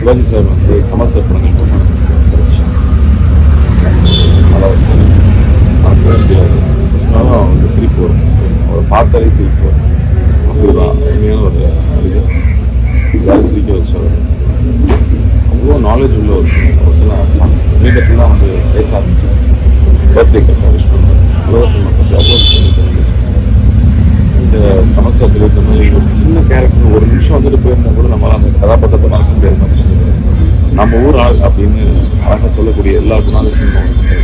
Sivaji sir வந்து Kamal sir படங்கள் போனாங்க நல்லா வந்து மறக்கவே முடியாது சொன்னாலும் அவங்களுக்கு சிரிப்பு வரும் அவரை பார்த்தாலே சிரிப்பு வரும் அப்படிதான் உண்மையான ஒரு நடிகர் எல்லாரும் சிரிக்க வச்சவர் அவ்வளோ நாலேஜ் உள்ள ஒரு ஒருத்தலாம் சமீபத்தில் தான் வந்து பேச ஆரம்பிச்சேன் பர்த்டே கட்ட விஷ் பண்ணுறேன் உலகத்தில் பற்றி அவ்வளோ விஷயம் தெரிஞ்சு இந்த கமல்சா தெரிவித்த மாதிரி ஒரு சின்ன கேரக்டர் ஒரு நிமிஷம் வந்துட்டு போயிருந்தா கூட நம்மளால அந்த கதாபாத்திரத்தை மறக்க முடியாத மாதிரி செஞ்சது நம்ம ஊர் ஆள் அப்படின்னு அழகாக சொல்லக்கூடிய எல்லா குணாதிசயமும்